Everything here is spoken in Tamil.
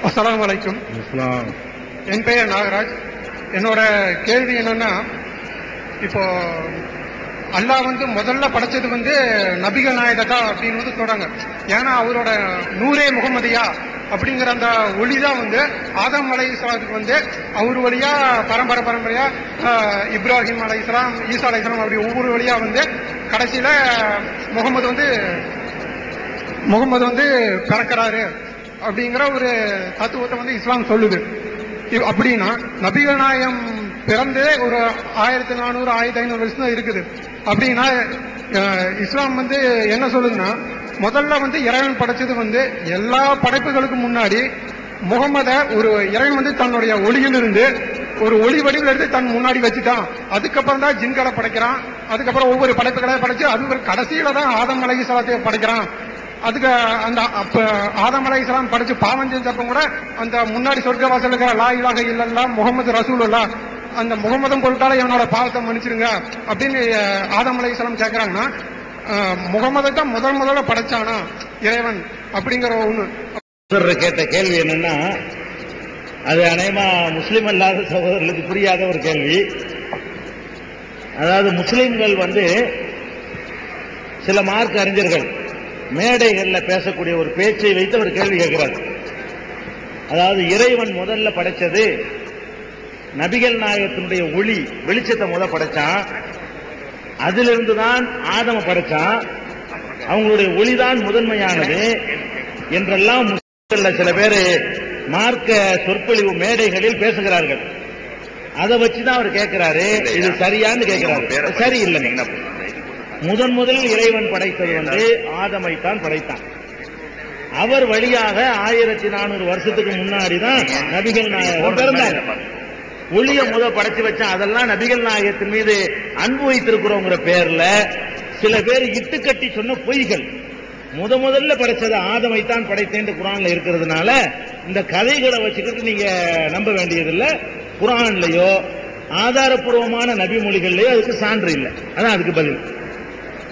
அஸ்ஸலாமு அலைக்கும் இஸ்லாம் என் பெயர் நாகராஜ் என்னோட கேள்வி என்னன்னா இப்போ அல்லாஹ் வந்து முதல்ல படைச்சது வந்து நபிகள் நாயகத்தா அப்படின்னு வந்து சொல்றாங்க ஏன்னா அவரோட நூரே முகமதியா அப்படிங்கிற அந்த ஒளி தான் வந்து ஆதம் அலை இஸ்லாத்துக்கு வந்து அவர் வழியா பரம்பரை பரம்பரையா ஆஹ், இப்ராஹிம் அலை இஸ்லாம் ஈசா அலை இஸ்லாம் அப்படி ஒவ்வொரு வழியா வந்து கடைசியில முகமது வந்து முகமது வந்து பிறக்கிறாரு அப்படிங்கிற ஒரு தத்துவத்தை வந்து இஸ்லாம் சொல்லுது இ- அப்படின்னா நபிகள் நாயகம் பிறந்தே ஒரு ஆயிரத்தி நானூறு ஆயிரத்தி ஐநூறு வருஷம் தான் இருக்குது அப்படின்னா அஹ், இஸ்லாம் வந்து என்ன சொல்லுதுன்னா முதல்ல வந்து இறைவன் படைச்சது வந்து எல்லா படைப்புகளுக்கு முன்னாடி முகமத ஒரு இறைவன் வந்து தன்னுடைய ஒளியிலிருந்து ஒரு ஒளி வடிவில் எடுத்து தன் முன்னாடி வச்சுட்டான் அதுக்கப்புறம் தான் ஜின்களை படைக்கிறான் அதுக்கப்புறம் ஒவ்வொரு படைப்புகளை படைச்சு அது ஒரு கடைசியில தான் ஆதம் அலை சலாத்தை படைக்கிறான் அதுக்கு அந்த அப்ப ஆதம் அலை இஸ்லாம் படிச்சு பாவம் செஞ்சப்ப கூட அந்த முன்னாடி சொர்க்க வாசல் இருக்கிற லா இலாக இல்லல்லா முகமது ரசூலுல்லா அந்த முகமதம் பொருட்டால இவனோட பாவத்தை மன்னிச்சிருங்க அப்படின்னு அஹ், ஆதம் அலை இஸ்லாம் கேட்கறாங்கன்னா அஹ், முகமதை தான் முதல் முதல்ல படைச்சானா இறைவன் அப்படிங்கிற ஒண்ணு சகோதரர் கேட்ட கேள்வி என்னன்னா அது அநேகமா முஸ்லிம் அல்லாத சகோதரர்களுக்கு புரியாத ஒரு கேள்வி அதாவது முஸ்லிம்கள் வந்து சில மார்க் அறிஞர்கள் மேடைகள்ல பேசக்கூடிய ஒரு பேச்சை வைத்து ஒரு கேள்வி கேட்கிறார் அதாவது இறைவன் முதல்ல படைச்சது நபிகள் நாயகத்தினுடைய ஒளி வெளிச்சத்தை முத படைச்சான் அதிலிருந்து தான் ஆதம படைச்சான் அவங்களுடைய ஒளிதான் முதன்மையானது என்றெல்லாம் முஸ்லிம்கள்ல சில பேர் மார்க்க சொற்பொழிவு மேடைகளில் பேசுகிறார்கள் அதை வச்சுதான் அவர் கேட்கிறாரு இது சரியான்னு கேட்கிறாரு சரி இல்லை முதன் முதலில் இறைவன் படைத்தது வந்து ஆதமை தான் படைத்தான் அவர் வழியாக ஆயிரத்தி நானூறு வருஷத்துக்கு முன்னாடி தான் நபிகள் நாயகம் பிறந்தாங்க ஒளிய முத படைச்சு வச்சான் அதெல்லாம் நபிகள் நாயகத்தின் மீது அன்பு வைத்திருக்கிறோங்கிற பேர்ல சில பேர் இட்டுக்கட்டி சொன்ன பொய்கள் முத முதல்ல படைச்சது ஆதமை தான் படைத்தேன் குரான்ல இருக்கிறதுனால இந்த கதைகளை வச்சுக்கிட்டு நீங்க நம்ப வேண்டியதில்லை குரான்லயோ ஆதாரப்பூர்வமான நபி மொழிகள்லயோ அதுக்கு சான்று இல்லை அதான் அதுக்கு பதில்